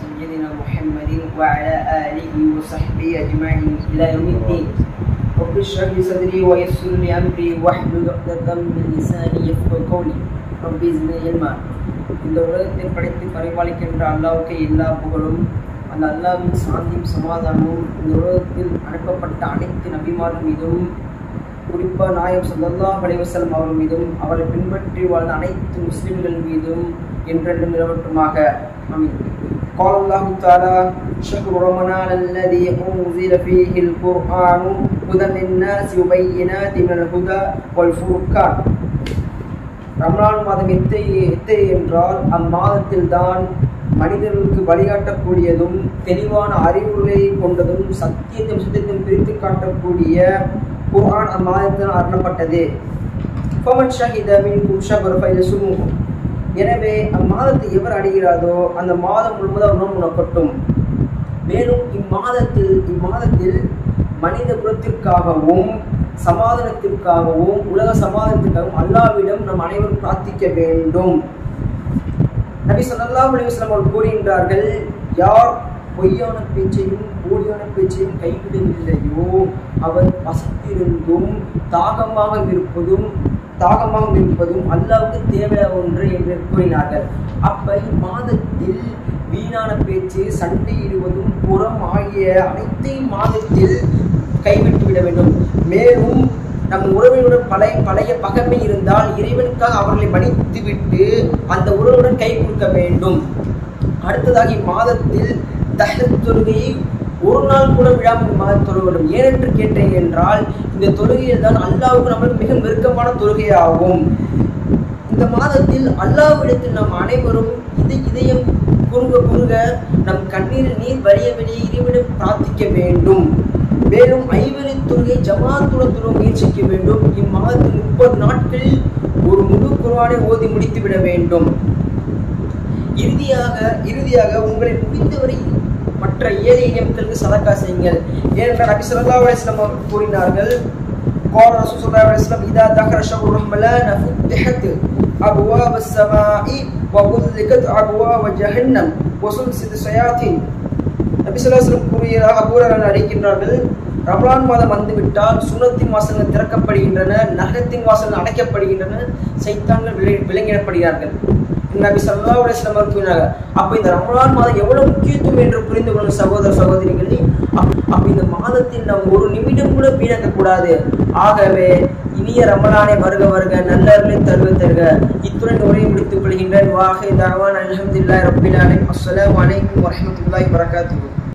سيدنا محمد وعلى آله وصحبه أجمعين إلى يوم الدين رب اشرح لي صدري ويسر لي أمري واحلل عقدة من لساني يفقهوا قولي رب زدني علما இந்த உலகத்தை படைத்து பரிபாலிக்கின்ற அல்லாவுக்கு எல்லா புகழும் அந்த அல்லாவின் சாந்தியும் சமாதானமும் இந்த உலகத்தில் அனுப்பப்பட்ட அனைத்து நபிமார்கள் மீதும் குறிப்பாக நாயம் சல்லல்லாஹ் அலைவசலம் அவர்கள் மீதும் அவரை பின்பற்றி வாழ்ந்த அனைத்து முஸ்லிம்கள் மீதும் என்றென்றும் நிலவட்டுமாக அமீன் قال الله تعالى شهر رمضان الذي أنزل فيه القرآن هدى للناس وبينات من الهدى والفرقان ரமலான் மாதம் எத்தகைய எத்தகைய என்றால் அம்மாதத்தில் தான் மனிதர்களுக்கு வழிகாட்டக்கூடியதும் தெளிவான அறிவுரை கொண்டதும் சத்தியத்தையும் சுத்தத்தையும் பிரித்து காட்டக்கூடிய குர்ஆன் அம்மாதத்தில் அருளப்பட்டது ஃபமன் ஷஹித மின்கும் ஷஹர் ஃபைலசுமுஹு எனவே அம்மாதத்தை எவர் அடைகிறாரோ அந்த மாதம் முழுவதும் அவர் உணப்பட்டும் மேலும் இம்மாதத்தில் இம்மாதத்தில் மனித குலத்திற்காகவும் சமாதானத்திற்காகவும் உலக சமாதானத்திற்காகவும் அல்லாவிடம் நம் அனைவரும் பிரார்த்திக்க வேண்டும் நபி ஸல்லல்லாஹு அலைஹி வஸல்லம் அவர்கள் கூறுகின்றார்கள் யார் பொய்யான பேச்சையும் போலியான பேச்சையும் கைவிடவில்லையோ அவர் பசித்திருந்தும் தாகமாக இருப்பதும் தாகமாக இருப்பதும் அல்லாவுக்கு தேவையான ஒன்று என்று கூறினார்கள் அப்ப இம்மாதத்தில் வீணான பேச்சு சண்டையிடுவதும் புறம் ஆகிய அனைத்தையும் மாதத்தில் கைவிட்டு விட வேண்டும் மேலும் நம் உறவினுடன் பழைய பழைய பகைமை இருந்தால் இறைவனுக்காக அவர்களை மன்னித்துவிட்டு அந்த உறவுடன் கை கொடுக்க வேண்டும் அடுத்ததாக இம்மாதத்தில் தஹத் தொழுகையை ஒரு நாள் கூட விழாமல் இம்மாதம் தொழுக வேண்டும் ஏனென்று கேட்டேன் என்றால் இந்த தொழுகையில் தான் அல்லாவுக்கு நம்மளுக்கு மிக நெருக்கமான தொழுகையாகும் இந்த மாதத்தில் அல்லாவிடத்தில் நம் அனைவரும் இது இதயம் குறுக குறுக நம் கண்ணீரில் நீர் வழிய வெளியே இறைவிடம் பிரார்த்திக்க வேண்டும் மேலும் ஐவரி தொழுகை ஜமாத்துடன் தொழுக முயற்சிக்க வேண்டும் இம்மாதத்தில் முப்பது நாட்களில் ஒரு முழு குர்ஆனை ஓதி முடித்து விட வேண்டும் இறுதியாக இறுதியாக உங்களை முடிந்தவரை மற்ற ஏழை இனத்திற்கு சதக்கா செய்யுங்கள் ஏனென்றால் நபி ஸல்லல்லாஹு அலைஹி வஸல்லம் அவர்கள் கூறினார்கள் قال رسول صلى الله عليه وسلم إذا دخل شهر رمضان فتحت أبواب السماء وغلقت أبواب جهنم وسلسلت الشياطين நபி சொல்லாஸ்லம் கூறிய அபூரர்கள் அறிக்கின்றார்கள் ரமலான் மாதம் வந்துவிட்டால் சுனத்தின் வாசல்கள் திறக்கப்படுகின்றன நகத்தின் வாசல்கள் அடைக்கப்படுகின்றன சைத்தான்கள் விலை விலங்கிடப்படுகிறார்கள் நபி சல்லா அலிஸ்லாம் கூறினார்கள் அப்ப இந்த ரமலான் மாதம் எவ்வளவு முக்கியத்துவம் என்று புரிந்து கொள்ளும் சகோதர சகோதரிகளே அப்ப இந்த மாதத்தில் நாம் ஒரு நிமிடம் கூட வீணாக்க கூடாது ஆகவே இனிய ரமலானை வருக வருக நல்லவர்களை தருக தருக இத்துடன் உரையை முடித்துக் கொள்கின்றேன் வாஹை தவான் அலமதுல்லாய் ரபில் அலைம் அஸ்ஸலாமு அலைக்கும் வரஹ்மத்துல்லாஹி வரகாத்துஹு